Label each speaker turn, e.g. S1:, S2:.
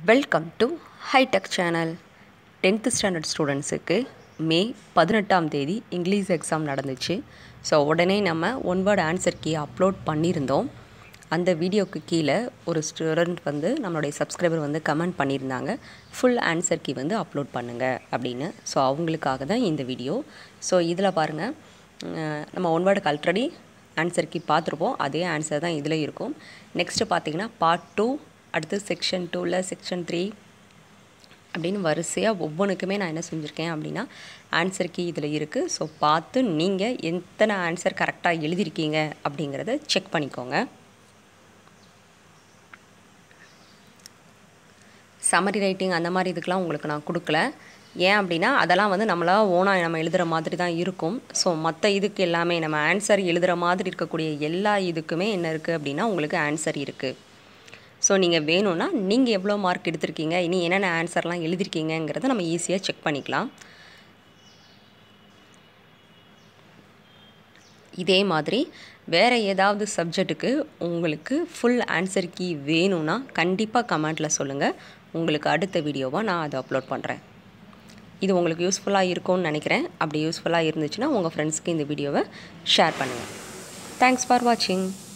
S1: welcome to hitech channel tenth standard ஸ்டூடெண்ட்ஸுக்கு May பதினெட்டாம் தேதி இங்கிலீஷ் எக்ஸாம் நடந்துச்சு ஸோ உடனே நம்ம one word answer key upload பண்ணியிருந்தோம் அந்த வீடியோக்கு கீழே ஒரு ஸ்டூடெண்ட் வந்து நம்மளுடைய சப்ஸ்கிரைபர் வந்து கமெண்ட் பண்ணியிருந்தாங்க ஃபுல் ஆன்சர் கீ வந்து அப்லோட் பண்ணுங்கள் அப்படின்னு ஸோ அவங்களுக்காக தான் இந்த வீடியோ ஸோ இதில் பாருங்கள் அஹ் நம்ம ஒன் வேர்டுக்கு ஆல்ரெடி ஆன்சர் கீ பார்த்துருப்போம் அதே ஆன்சர் தான் இதில் இருக்கும் நெக்ஸ்ட்டு பார்த்தீங்கன்னா பார்ட் டூ அடுத்து செக்ஷன் டூவில் செக்ஷன் த்ரீ அப்படின்னு வரிசையாக ஒவ்வொன்றுக்குமே நான் என்ன செஞ்சுருக்கேன் அப்படின்னா ஆன்சர் கீ இதில் இருக்குது ஸோ பார்த்து நீங்கள் எத்தனை ஆன்சர் கரெக்டாக எழுதியிருக்கீங்க அப்படிங்கிறத செக் பண்ணிக்கோங்க சம்மரி ரைட்டிங் அந்த மாதிரி இதுக்கெலாம் உங்களுக்கு நான் கொடுக்கல ஏன் அப்படின்னா அதெல்லாம் வந்து நம்மளா ஓனாக நம்ம எழுதுகிற மாதிரி தான் இருக்கும் ஸோ மற்ற இதுக்கு எல்லாமே நம்ம ஆன்சர் எழுதுகிற மாதிரி இருக்கக்கூடிய எல்லா இதுக்குமே என்ன இருக்குது அப்படின்னா உங்களுக்கு ஆன்சர் இருக்குது ஸோ நீங்கள் வேணும்னா நீங்கள் எவ்வளோ மார்க் எடுத்திருக்கீங்க இனி என்னென்ன ஆன்சர்லாம் எழுதிருக்கீங்கங்கிறத நம்ம ஈஸியாக செக் பண்ணிக்கலாம் இதே மாதிரி வேறு ஏதாவது சப்ஜெக்ட்டுக்கு உங்களுக்கு ஃபுல் ஆன்சர் கீ வேணும்னா கண்டிப்பாக கமெண்ட்டில் சொல்லுங்கள் உங்களுக்கு அடுத்த வீடியோவாக நான் அதை அப்லோட் பண்ணுறேன் இது உங்களுக்கு யூஸ்ஃபுல்லாக இருக்கும்னு நினைக்கிறேன் அப்படி யூஸ்ஃபுல்லாக இருந்துச்சுன்னா உங்கள் ஃப்ரெண்ட்ஸ்க்கு இந்த வீடியோவை ஷேர் பண்ணுங்கள் தேங்க்ஸ் ஃபார் வாட்சிங்